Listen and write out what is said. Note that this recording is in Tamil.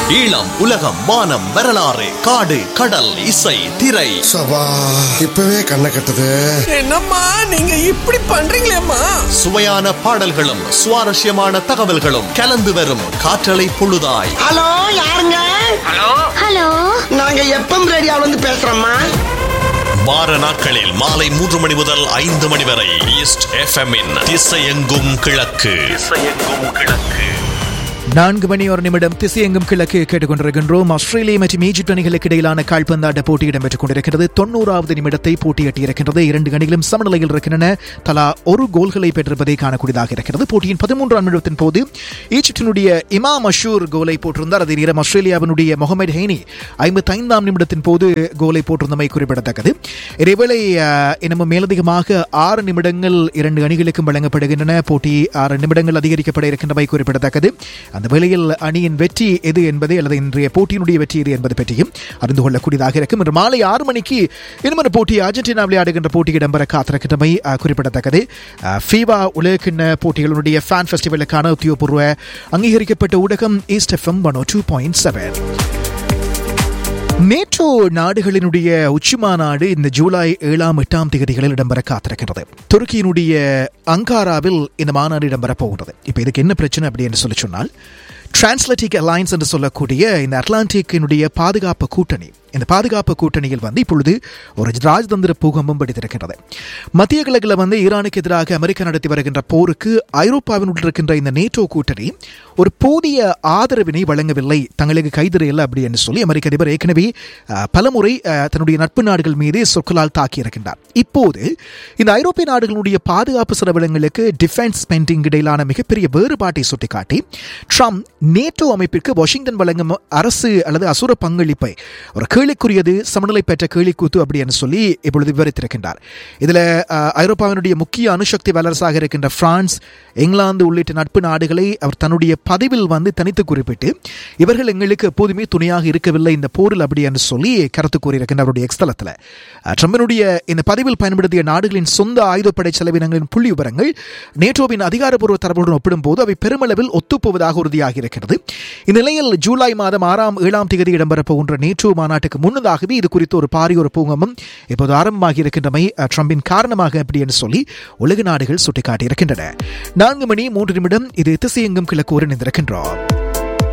ஈழம் உலகம் வானம் வரலாறு காடு கடல் இசை திரை சபா இப்பவே கண்ணை கட்டுது என்னம்மா நீங்க இப்படி பண்றீங்களேம்மா சுவையான பாடல்களும் சுவாரஸ்யமான தகவல்களும் கலந்து வரும் காற்றலை பொழுதாய் ஹலோ யாருங்க ஹலோ நாங்க எப்பம் ரேடியோல இருந்து பேசுறோம்மா வார நாட்களில் மாலை மூன்று மணி முதல் ஐந்து மணி வரை ஈஸ்ட் எஃப்எம் திசையெங்கும் கிழக்கு திசையெங்கும் கிழக்கு நான்கு மணி ஒரு நிமிடம் திசையெங்கும் கிழக்கு கேட்டுக்கொண்டிருக்கின்றோம் ஆஸ்திரேலியா மற்றும் ஈஜிப்ட் அணிகளுக்கு இடையிலான கால்பந்தாட்ட போட்டி இடம்பெற்றுக் கொண்டிருக்கிறது தொண்ணூறாவது நிமிடத்தை போட்டியிட்டிருக்கின்றது இரண்டு அணிகளும் சமநிலையில் இருக்கின்றன தலா ஒரு கோல்களை பெற்றிருப்பதை காணக்கூடியதாக இருக்கிறது போட்டியின் பதிமூன்றாம் நிமிடத்தின் போது ஈஜிப்டினுடைய இமா மஷூர் கோலை போட்டிருந்தார் அதே நேரம் ஆஸ்திரேலியாவினுடைய முகமது ஹெய்னி ஐம்பத்தைந்தாம் நிமிடத்தின் போது கோலை போட்டிருந்தமை குறிப்பிடத்தக்கது இதேவேளை அஹ், இன்னமும் மேலதிகமாக ஆறு நிமிடங்கள் இரண்டு அணிகளுக்கும் வழங்கப்படுகின்றன போட்டி ஆறு நிமிடங்கள் அதிகரிக்கப்பட இருக்கின்றமை குறிப்பிடத்தக்கது அந்த வேளையில் அணியின் வெற்றி எது என்பதை அல்லது இன்றைய போட்டியினுடைய வெற்றி எது என்பது பற்றியும் அறிந்து கொள்ளக்கூடியதாக இருக்கும் இன்று மாலை ஆறு மணிக்கு இன்னும் போட்டி அர்ஜென்டினாவில் ஆடுகின்ற போட்டி இடம்பெற காத்திருக்கின்றமை அஹ், குறிப்பிடத்தக்கது அஹ், ஃபீவா உலகிண்ண போட்டிகளுடைய ஃபேன் ஃபெஸ்டிவலுக்கான உத்தியோகபூர்வ அங்கீகரிக்கப்பட்ட ஊடகம் east FM one two point seven NATO நாடுகளினுடைய உச்சி மாநாடு இந்த ஜூலை ஏழாம் எட்டாம் தேதிகளில் இடம்பெற காத்திருக்கிறது துருக்கியினுடைய அங்காராவில் இந்த மாநாடு இடம்பெற போகிறது இப்போ இதுக்கு என்ன பிரச்சனை அப்படி என்று சொல்லி சொன்னால் டிரான்ஸ்லட்டிக் அலையன்ஸ் என்று சொல்லக்கூடிய இந்த அட்லாண்டிக்கினுடைய பாதுகாப்பு கூட்டணி இந்த பாதுகாப்பு கூட்டணியில் வந்து இப்பொழுது ஒரு ராஜதந்திர பூகம்பம் படித்திருக்கின்றது மத்திய கிழக்கில் வந்து ஈரானுக்கு எதிராக அமெரிக்கா நடத்தி வருகின்ற போருக்கு ஐரோப்பாவினுள் இருக்கின்ற இந்த நேட்டோ கூட்டணி ஒரு போதிய ஆதரவினை வழங்கவில்லை தங்களுக்கு கைதிரையில் அப்படி என்று சொல்லி அமெரிக்க அதிபர் ஏற்கனவே அஹ், பலமுறை அஹ், தன்னுடைய நட்பு நாடுகள் மீது சொற்களால் தாக்கியிருக்கின்றார் இப்போது இந்த ஐரோப்பிய நாடுகளுடைய பாதுகாப்பு செலவினங்களுக்கு டிஃபென்ஸ் ஸ்பெண்டிங் இடையிலான மிகப்பெரிய வேறுபாட்டை சுட்டிக்காட்டி ட்ரம்ப் நேட்டோ அமைப்பிற்கு வாஷிங்டன் வழங்கும் அரசு அல்லது அசுர பங்களிப்பை ஒரு கேள்விக்குரியது சமநிலை பெற்ற கேள்விக்கூத்து அப்படி என்று சொல்லி இப்பொழுது விவரித்திருக்கின்றார் இதில் ஐரோப்பாவினுடைய முக்கிய அணுசக்தி வல்லரசாக இருக்கின்ற பிரான்ஸ் இங்கிலாந்து உள்ளிட்ட நட்பு நாடுகளை அவர் தன்னுடைய பதிவில் வந்து தனித்து குறிப்பிட்டு இவர்கள் எங்களுக்கு எப்போதுமே துணையாக இருக்கவில்லை இந்த போரில் அப்படி என்று சொல்லி கருத்து கூறியிருக்கின்ற அவருடைய எக்ஸ்தலத்தில் ட்ரம்பினுடைய இந்த பதிவில் பயன்படுத்திய நாடுகளின் சொந்த ஆயுதப்படை செலவினங்களின் புள்ளி விவரங்கள் நேட்டோவின் அதிகாரப்பூர்வ தரவுடன் ஒப்பிடும்போது அவை பெருமளவில் ஒத்துப்போவதாக உறுதியாகி இருக்கிறது இந்நிலையில் ஜூலை மாதம் ஆறாம் ஏழாம் தேதி இடம்பெறப் போகின்ற நேட்டோ மாநாட்டுக்கு முன்னதாகவே இது குறித்து ஒரு பாரிய ஒரு பூங்கமும் இப்போது ஆரம்பமாகி இருக்கின்றமை அஹ், ட்ரம்பின் காரணமாக அப்படி என்று சொல்லி உலக நாடுகள் சுட்டிக்காட்டியிருக்கின்றன நான்கு மணி மூன்று நிமிடம் இது திசையெங்கும் கிழக்கு ஒரு நின்றிருக்கின்றோம்